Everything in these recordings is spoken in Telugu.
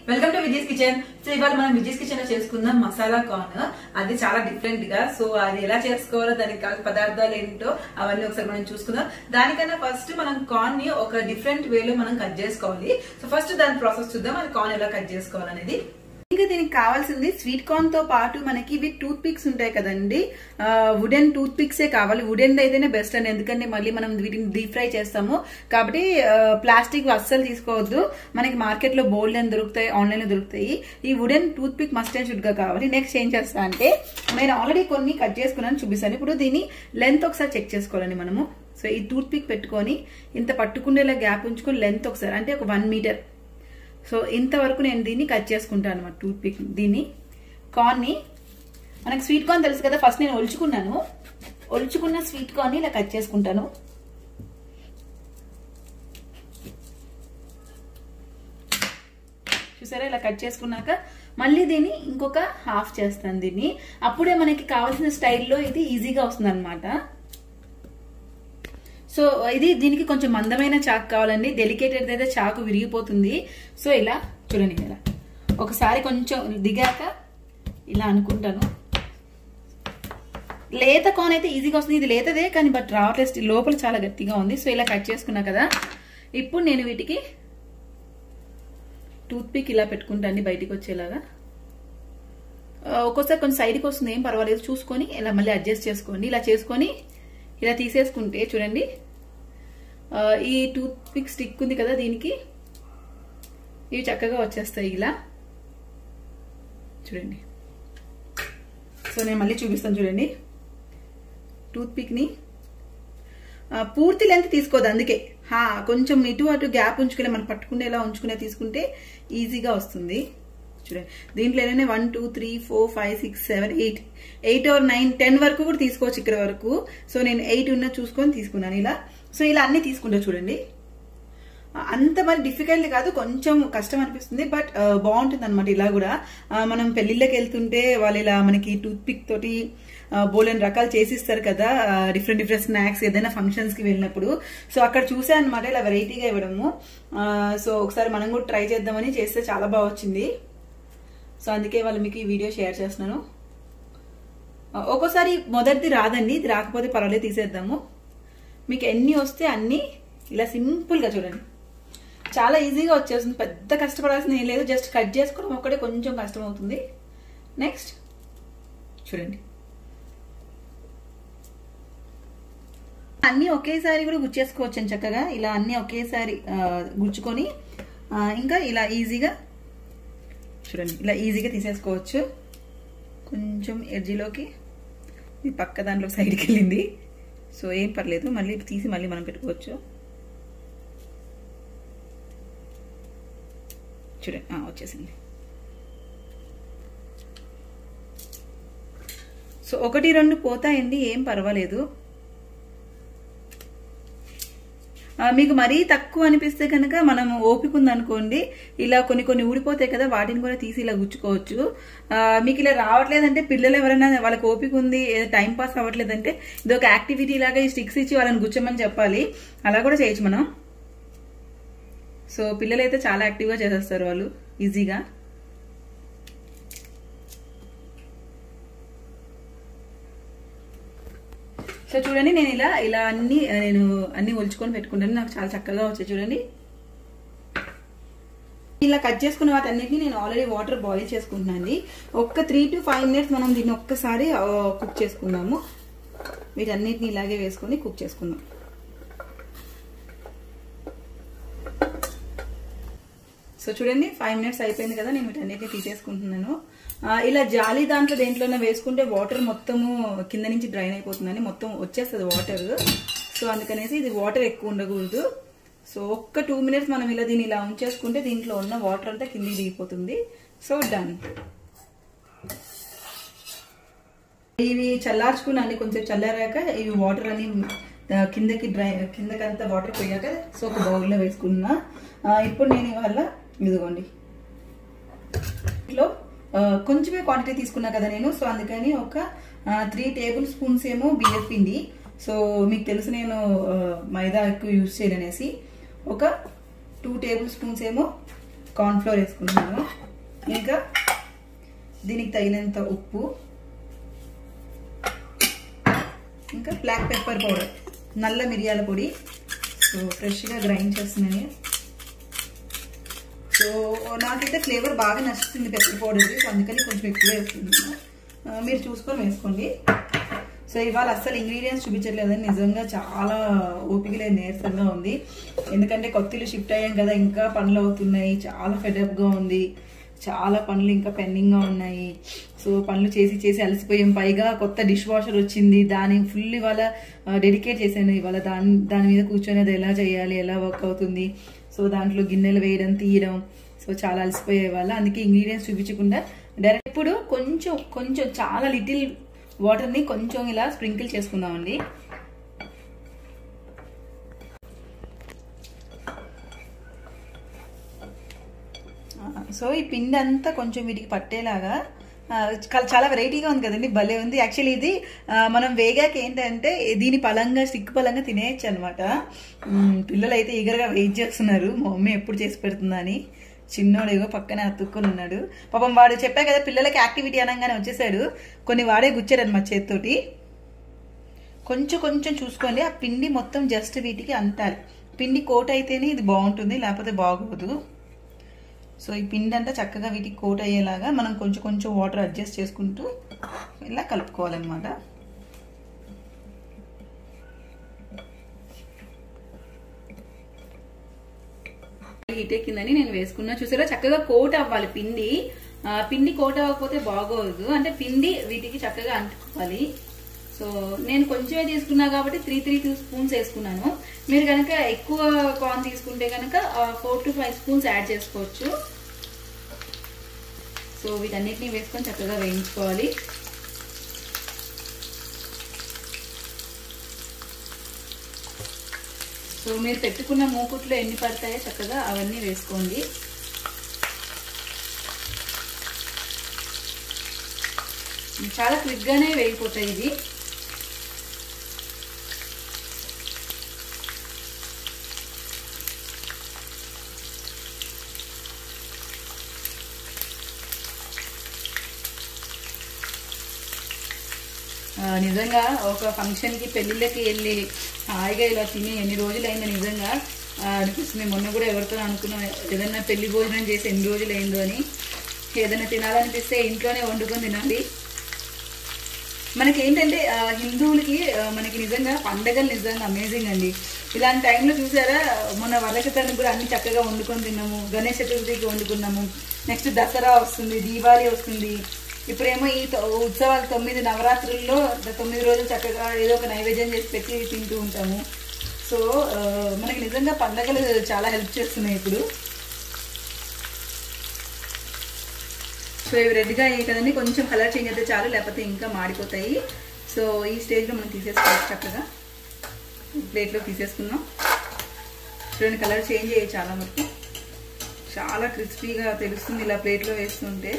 Welcome to Vijaya's kitchen so ఇవాళ మనం విజయస్ కిచెన్ లో చేసుకుందాం మసాలా కార్న్ అది చాలా డిఫరెంట్ గా సో అది ఎలా చేసుకోవాలో దానికి కావాల్సిన పదార్థాలు ఏంటో అవన్నీ ఒకసారి మనం చూసుకుందాం దానికన్నా ఫస్ట్ మనం కార్న్ ని ఒక డిఫరెంట్ వేలో మనం కట్ చేసుకోవాలి సో ఫస్ట్ దాని ప్రాసెస్ చూద్దాం అది కార్న్ ఎలా కట్ చేసుకోవాలనేది ఇంకా దీనికి కావాల్సింది స్వీట్ కార్న్ తో పాటు మనకి ఇవి టూత్ పిక్స్ ఉంటాయి కదండి వుడెన్ టూత్ పిక్స్ ఏ కావాలి వుడెన్ అయితేనే బెస్ట్ అండి ఎందుకంటే మళ్ళీ మనం వీటిని డీప్ ఫ్రై చేస్తాము కాబట్టి ప్లాస్టిక్ అస్సలు తీసుకోవద్దు మనకి మార్కెట్ లో బోల్డ్ అని దొరుకుతాయి ఆన్లైన్ లో దొరుకుతాయి ఈ wooden toothpick must and should గా కావాలి నెక్స్ట్ ఏం చేస్తా అంటే నేను ఆల్రెడీ కొన్ని కట్ చేసుకున్నాను చూపిస్తాను ఇప్పుడు దీని లెంత్ ఒకసారి చెక్ చేసుకోవాలండి మనము సో ఈ టూత్ పిక్ పెట్టుకొని ఇంత పట్టుకునేలా గ్యాప్ ఉంచుకొని లెంత్ ఒకసారి అంటే ఒక వన్ మీటర్ సో ఇంతవరకు నేను దీన్ని కట్ చేసుకుంటాను అనమాట టూత్ పిక్ దీన్ని కార్న్ని మనకి స్వీట్ కార్న్ తెలుసు కదా ఫస్ట్ నేను ఒలుచుకున్నాను ఒలుచుకున్న స్వీట్ కార్న్ని ఇలా కట్ చేసుకుంటాను చూసారా ఇలా కట్ చేసుకున్నాక మళ్ళీ దీన్ని ఇంకొక హాఫ్ చేస్తాను దీన్ని అప్పుడే మనకి కావాల్సిన స్టైల్లో ఇది ఈజీగా వస్తుంది అనమాట సో ఇది దీనికి కొంచెం మందమైన చాకు కావాలండి డెలికేటెడ్ అయితే చాకు విరిగిపోతుంది సో ఇలా చూడండి ఇలా ఒకసారి కొంచెం దిగాక ఇలా అనుకుంటాను లేత కాన్ అయితే ఈజీగా వస్తుంది ఇది లేతదే కానీ బట్ రావట్లేదు లోపల చాలా గట్టిగా ఉంది సో ఇలా కట్ చేసుకున్నా కదా ఇప్పుడు నేను వీటికి టూత్ పిక్ ఇలా పెట్టుకుంటాను బయటికి వచ్చేలాగా ఒక్కోసారి కొంచెం సైడ్కి వస్తుంది ఏం పర్వాలేదు చూసుకొని ఇలా మళ్ళీ అడ్జస్ట్ చేసుకోండి ఇలా చేసుకొని ఇలా తీసేసుకుంటే చూడండి ఈ టూత్ పిక్ స్టిక్ ఉంది కదా దీనికి ఇవి చక్కగా వచ్చేస్తాయి ఇలా చూడండి సో నేను మళ్ళీ చూపిస్తాను చూడండి టూత్ పిక్ని పూర్తి లెంత్ తీసుకోదు అందుకే హా కొంచెం ఇటు అటు గ్యాప్ ఉంచుకునే మనం పట్టుకునేలా ఉంచుకునే తీసుకుంటే ఈజీగా వస్తుంది చూడండి దీంట్లో ఏదైనా one two three four five six seven eight eight or nine ten వరకు కూడా తీసుకోవచ్చు ఇక్కడ వరకు సో నేను ఎయిట్ ఉన్న చూసుకొని తీసుకున్నాను ఇలా సో ఇలా అన్ని తీసుకుంటా చూడండి అంత మరి డిఫికల్ట్ కాదు కొంచెం కష్టం అనిపిస్తుంది బట్ బాగుంటుంది అనమాట ఇలా కూడా మనం పెళ్లిళ్ళకి వెళ్తుంటే వాళ్ళు ఇలా మనకి టూత్ పిక్ తోటి బోలెన్ రకాలు చేసిస్తారు కదా డిఫరెంట్ డిఫరెంట్ స్నాక్స్ ఏదైనా ఫంక్షన్స్ కి వెళ్ళినప్పుడు సో అక్కడ చూసా అనమాట ఇలా వెరైటీగా ఇవ్వడము సో ఒకసారి మనం కూడా ట్రై చేద్దామని చేస్తే చాలా బాగా వచ్చింది సో అందుకే వాళ్ళు మీకు ఈ వీడియో షేర్ చేస్తున్నాను ఒక్కోసారి మొదటిది రాదండి ఇది రాకపోతే పర్వాలేదు తీసేద్దాము మీకు ఎన్ని వస్తే అన్ని ఇలా సింపుల్గా చూడండి చాలా ఈజీగా వచ్చేస్తుంది పెద్ద కష్టపడాల్సిన ఏం లేదు జస్ట్ కట్ చేసుకోవడం ఒక్కటే కొంచెం కష్టం అవుతుంది నెక్స్ట్ చూడండి అన్నీ ఒకేసారి కూడా గుచ్చేసుకోవచ్చు చక్కగా ఇలా అన్నీ ఒకేసారి గుచ్చుకొని ఇంకా ఇలా ఈజీగా చూడండి ఇలా ఈజీగా తీసేసుకోవచ్చు కొంచెం ఎడ్జిలోకి ఈ పక్క దాంట్లో సైడ్కి వెళ్ళింది సో ఏం పర్లేదు మళ్ళీ తీసి మళ్ళీ మనం పెట్టుకోవచ్చు చూడండి వచ్చేసింది సో ఒకటి రెండు పోతాయండి ఏం పర్వాలేదు మీకు మరీ తక్కువ అనిపిస్తే కనుక మనం ఓపిక ఉందనుకోండి ఇలా కొన్ని కొన్ని ఊడిపోతాయి కదా వాటిని కూడా తీసి ఇలా గుచ్చుకోవచ్చు మీకు ఇలా రావట్లేదంటే పిల్లలు ఎవరైనా వాళ్ళకి ఓపిక ఉంది టైం పాస్ అవ్వట్లేదంటే ఇది ఒక యాక్టివిటీ లాగా ఈ స్టిక్స్ ఇచ్చి వాళ్ళని గుచ్చమని చెప్పాలి అలా కూడా చేయొచ్చు మనం సో పిల్లలు అయితే చాలా యాక్టివ్గా చేసేస్తారు వాళ్ళు ఈజీగా సో చూడండి నేను ఇలా ఇలా అన్ని నేను అన్ని ఒలుచుకొని పెట్టుకుంటాను నాకు చాలా చక్కగా వచ్చాయి చూడండి ఇలా కట్ చేసుకున్న వాటన్నిటిని నేను ఆల్రెడీ వాటర్ బాయిల్ చేసుకుంటున్నాను ఒక్క త్రీ టు ఫైవ్ మినిట్స్ మనం దీన్ని ఒక్కసారి కుక్ చేసుకుందాము వీటన్నిటిని ఇలాగే వేసుకొని కుక్ చేసుకుందాం సో చూడండి ఫైవ్ మినిట్స్ అయిపోయింది కదా నేను వీటన్నిటిని తీసేసుకుంటున్నాను ఇలా జాలి దాంట్లో దేంట్లోనే వేసుకుంటే వాటర్ మొత్తము కింద నుంచి డ్రైన్ అయిపోతుందని మొత్తం వచ్చేస్తుంది వాటర్ సో అందుకనేసి ఇది వాటర్ ఎక్కువ ఉండకూడదు సో ఒక్క టూ మినిట్స్ మనం ఇలా దీన్ని ఇలా ఉంచేసుకుంటే దీంట్లో ఉన్న వాటర్ అంతా కిందికి దిగిపోతుంది సో డన్ ఇవి చల్లార్చుకున్నాను కొంచెం చల్లారాక ఇవి వాటర్ అని కిందకి డ్రై కిందకంతా వాటర్ పోయాక సో ఒక బౌల్లో వేసుకున్నా ఇప్పుడు నేను ఇవాళ ఇదిగోండి ఇట్లో కొంచెమే క్వాంటిటీ తీసుకున్నా కదా నేను సో అందుకని ఒక త్రీ టేబుల్ స్పూన్స్ ఏమో బియ్యం పిండి సో మీకు తెలుసు నేను మైదా ఎక్కువ యూజ్ చేయననేసి ఒక టూ టేబుల్ స్పూన్స్ ఏమో కార్న్ఫ్లోర్ వేసుకుంటున్నాను ఇంకా దీనికి తగినంత ఉప్పు ఇంకా బ్లాక్ పెప్పర్ పౌడర్ నల్ల మిరియాల పొడి సో ఫ్రెష్గా గ్రైండ్ చేస్తున్నాను సో నాకైతే ఫ్లేవర్ బాగా నచ్చుతుంది పెప్పర్ పౌడర్ సో అందుకని కొంచెం ఎక్కువ వేస్తున్నాను ఆ, మీరు చూసుకొని వేసుకోండి సో ఇవాళ అస్సలు ఇంగ్రీడియంట్స్ చూపించట్లేదని నిజంగా చాలా ఓపిక లేదు నీరసంగా ఉంది ఎందుకంటే కొత్తిల్లు షిఫ్ట్ అయ్యాం కదా ఇంకా పనులు అవుతున్నాయి చాలా ఫెడప్గా ఉంది చాలా పనులు ఇంకా పెండింగ్గా ఉన్నాయి సో పనులు చేసి చేసి అలసిపోయాం పైగా కొత్త డిష్ వాషర్ వచ్చింది దాని ఫుల్ ఇవాళ డెడికేట్ చేశాను ఇవాళ దాని దాని మీద కూర్చొని అది ఎలా చేయాలి ఎలా వర్క్ అవుతుంది సో దాంట్లో గిన్నెలు వేయడం తీయడం సో చాలా అలసిపోయే వాళ్ళ అందుకే ఇంగ్రీడియంట్స్ చూపించకుండా డైరెక్ట్ ఇప్పుడు కొంచెం కొంచెం చాలా లిటిల్ వాటర్ని కొంచెం ఇలా స్ప్రింకిల్ చేసుకుందామండి ఆ, సో ఈ పిండి అంతా కొంచెం వీటికి పట్టేలాగా ఆ, చాలా- చాలా వెరైటీగా ఉంది కదండి భలే ఉంది యాక్చువల్లీ ఇది ఆ, మనం వేగాక ఏంటంటే దీని పలంగా స్టిక్ పలంగా తినేయచ్చు అనమాట పిల్లలు అయితే ఈగర్గా వెయిట్ చేస్తున్నారు మా మమ్మీ ఎప్పుడు చేసి పెడుతుందా అని చిన్నోడు ఏగో పక్కనే అతుక్కుని ఉన్నాడు పాపం వాడు చెప్పా కదా పిల్లలకి యాక్టివిటీ అనగానే వచ్చేసాడు కొన్ని వాడే గుచ్చాడు అనమాట చేతితోటి కొంచెం కొంచెం చూసుకోండి ఆ పిండి మొత్తం జస్ట్ వీటికి అంటాలి పిండి కోట్ అయితేనే ఇది బాగుంటుంది లేకపోతే బాగోదు సో ఈ పిండి అంతా చక్కగా వీటికి కోట్ అయ్యేలాగా మనం కొంచెం కొంచెం వాటర్ అడ్జస్ట్ చేసుకుంటూ ఇలా కలుపుకోవాలన్నమాట హీట్ ఎక్కిందని నేను వేసుకున్నా చూసారా చక్కగా కోట్ అవ్వాలి పిండి ఆ, పిండి కోట్ అవ్వకపోతే బాగోదు అంటే పిండి వీటికి చక్కగా అంటుకోవాలి సో నేను కొంచెమే తీసుకున్నా కాబట్టి త్రీ త్రీ టూ స్పూన్స్ వేసుకున్నాను మీరు కనుక ఎక్కువ కార్న్ తీసుకుంటే కనుక four to five spoons add చేసుకోవచ్చు సో వీటన్నిటిని వేసుకొని చక్కగా వేయించుకోవాలి సో మీరు పెట్టుకున్న మూకుట్లో ఎన్ని పడతాయో చక్కగా అవన్నీ వేసుకోండి చాలా క్విక్గానే వేగిపోతాయి ఇవి ఆ, నిజంగా ఒక ఫంక్షన్కి పెళ్ళిళ్ళకి వెళ్ళి హాయిగా ఇలా తిని ఎన్ని రోజులైందో నిజంగా ఆ, అనిపిస్తుంది మొన్న కూడా ఎవరితో అనుకున్నాం ఏదైనా పెళ్లి భోజనం చేసి ఎన్ని రోజులు అయిందో అని ఏదైనా తినాలనిపిస్తే ఇంట్లోనే వండుకొని తినాలి మనకి ఏంటంటే ఆ, హిందువులకి ఆ, మనకి నిజంగా పండగలు నిజంగా అమేజింగ్ అండి ఇలాంటి టైంలో చూసారా మొన్న వరలక్షతానికి కూడా అన్ని చక్కగా వండుకొని తిన్నాము గణేష్ చతుర్థికి వండుకున్నాము నెక్స్ట్ దసరా వస్తుంది దీపావళి వస్తుంది ఇప్పుడేమో ఈ తొ- ఉత్సవాలు తొమ్మిది నవరాత్రుల్లో ద- తొమ్మిది రోజులు చక్కగా ఏదో ఒక నైవేద్యం చేసి పెట్టి తింటూ ఉంటాము సో ఆ, మనకి నిజంగా పండగలు చాలా హెల్ప్ చేస్తున్నాయి ఇప్పుడు సో ఇవి రెడ్గా అయ్యాయి కదండి కొంచెం కలర్ చేంజ్ అయితే చాలు లేకపోతే ఇంకా మాడిపోతాయి సో ఈ స్టేజ్లో మనం తీసేసుకోవచ్చు చక్కగా ప్లేట్లో తీసేసుకుందాం చూడండి కలర్ చేంజ్ అయ్యాయి చాలా వరకు చాలా క్రిస్పీగా తెలుస్తుంది ఇలా ప్లేట్లో వేస్తుంటే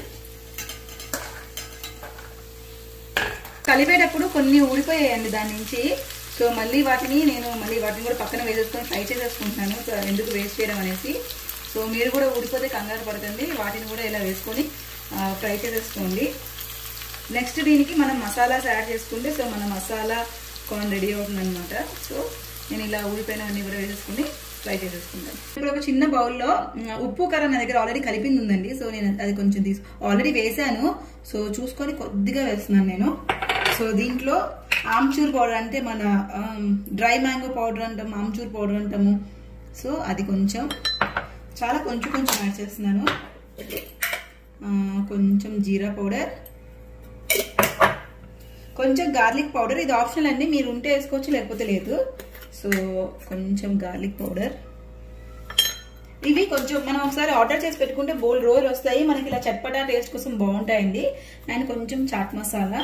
కలిపేటప్పుడు కొన్ని ఊడిపోయాయండి దాని నుంచి సో మళ్ళీ వాటిని నేను మళ్ళీ వాటిని కూడా పక్కన వేసేసుకొని ఫ్రై చేసేసుకుంటున్నాను సో ఎందుకు వేస్ట్ చేయడం అనేసి సో మీరు కూడా ఊడిపోతే కంగారు పడకండి వాటిని కూడా ఇలా వేసుకొని ఆ, ఫ్రై చేసేసుకోండి నెక్స్ట్ దీనికి మనం మసాలాస్ యాడ్ చేసుకుంటే సో మన మసాలా కార్న్ రెడీ అవుతుంది అనమాట సో నేను ఇలా ఊడిపోయినవన్నీ కూడా వేసేసుకుని ఫ్రై చేసేసుకుంటాను ఇప్పుడు ఒక చిన్న బౌల్లో ఉప్పు కారం నా దగ్గర ఆల్రెడీ కలిపింది ఉందండి సో నేను అది కొంచెం తీసు ఆల్రెడీ వేసాను సో చూసుకొని కొద్దిగా వేస్తున్నాను నేను సో దీంట్లో ఆమ్చూర్ పౌడర్ అంటే మన డ్రై మ్యాంగో పౌడర్ అంటాం ఆమ్చూర్ పౌడర్ అంటాము సో అది కొంచెం చాలా కొంచెం కొంచెం యాడ్ చేస్తున్నాను ఆ, కొంచెం జీరా పౌడర్ కొంచెం గార్లిక్ పౌడర్ ఇది ఆప్షనల్ అండి మీరు ఉంటే వేసుకోవచ్చు లేకపోతే లేదు సో కొంచెం గార్లిక్ పౌడర్ ఇవి కొంచెం మనం ఒకసారి ఆర్డర్ చేసి పెట్టుకుంటే బోల్ రోజులు వస్తాయి మనకి ఇలా చట్పటా టేస్ట్ కోసం బాగుంటాయండి అండ్ కొంచెం చాట్ మసాలా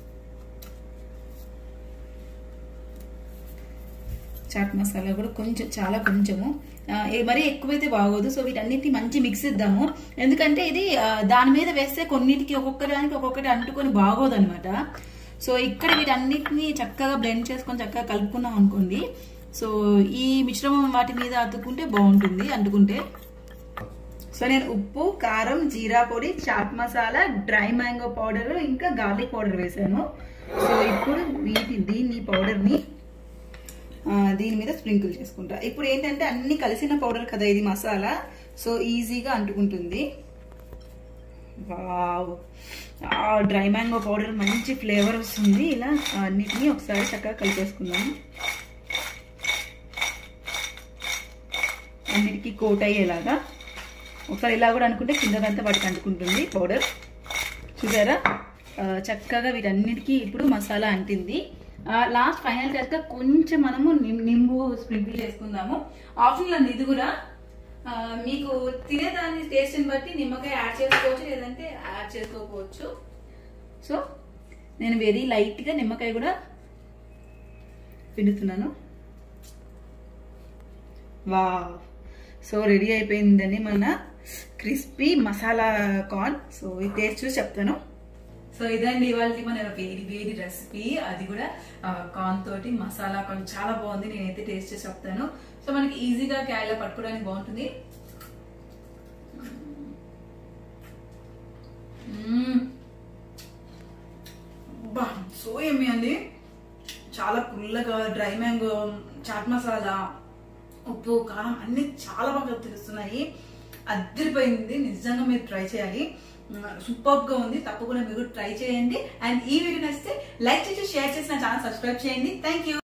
చాట్ మసాలా కూడా కొంచెం చాలా కొంచెము ఆ, ఏ మరీ ఎక్కువైతే బాగోదు సో వీటన్నిటిని మంచి మిక్స్ ఇద్దాము ఎందుకంటే ఇది ఆ, దాని మీద వేస్తే కొన్నిటికి ఒక్కొక్క దానికి ఒక్కొక్కటి అంటుకొని బాగోదు అనమాట సో ఇక్కడ వీటన్నిటిని చక్కగా బ్లెండ్ చేసుకొని చక్కగా కలుపుకున్నాం అనుకోండి సో ఈ మిశ్రమం వాటి మీద అతుక్కుంటే బాగుంటుంది అంటుకుంటే సో నేను ఉప్పు కారం జీరా పొడి chaat masala dry mango powder ఇంకా గార్లిక్ పౌడర్ వేసాను సో ఇప్పుడు వీటి దీన్ని పౌడర్ని దీని మీద స్ప్రింకిల్ చేసుకుంటా ఇప్పుడు ఏంటంటే అన్ని కలిసిన పౌడర్ కదా ఇది మసాలా సో ఈజీగా అంటుకుంటుంది వావ్ డ్రై మ్యాంగో పౌడర్ మంచి ఫ్లేవర్ వస్తుంది ఇలా అన్నిటినీ ఒకసారి చక్కగా కలిపేసుకుందాం అన్నిటికీ కోట్ అయ్యేలాగా ఒకసారి ఇలా కూడా అనుకుంటే కిందకంతా వాటికి అంటుకుంటుంది పౌడర్ చూసారా ఆ, చక్కగా వీటన్నిటికీ ఇప్పుడు మసాలా అంటింది లాస్ట్ ఫైనల్ టచ్గా కొంచెం మనము నిమ్- నింబు స్ప్రింకిల్ చేసుకుందాము ఆప్షనల్ అండి ఇది కూడా ఆ, మీకు తినేదాని టేస్ట్ని బట్టి నిమ్మకాయ యాడ్ చేసుకోవచ్చు లేదంటే యాడ్ చేసుకోకపోవచ్చు సో నేను వెరీ లైట్గా నిమ్మకాయ కూడా పిండుతున్నాను వా సో రెడీ అయిపోయిందండి మన క్రిస్పీ మసాలా కార్న్ సో ఈ టేస్ట్ చూసి చెప్తాను సో ఇదండి ఇవాళ మన వేడి వేడి రెసిపీ అది కూడా కార్న్ తోటి మసాలా కార్న్ చాలా బాగుంది నేనైతే టేస్ట్ చేసి చెప్తాను సో మనకి ఈజీగా క్యారీలో పట్టుకోవడానికి బాగుంటుంది మ్మ్. బా సో ఏమి అండి చాలా పుల్లగా డ్రై మ్యాంగో చాట్ మసాలా ఉప్పు కారం అన్ని చాలా బాగా తెలుస్తున్నాయి అద్దరిపోయింది నిజంగా మీరు ట్రై చేయాలి సూపర్ గా ఉంది తప్పకుండా మీరు ట్రై చేయండి అండ్ ఈ వీడియో నచ్చితే లైక్ చేసి షేర్ చేసి నా ఛానల్ సబ్స్క్రైబ్ చేయండి థ్యాంక్ యూ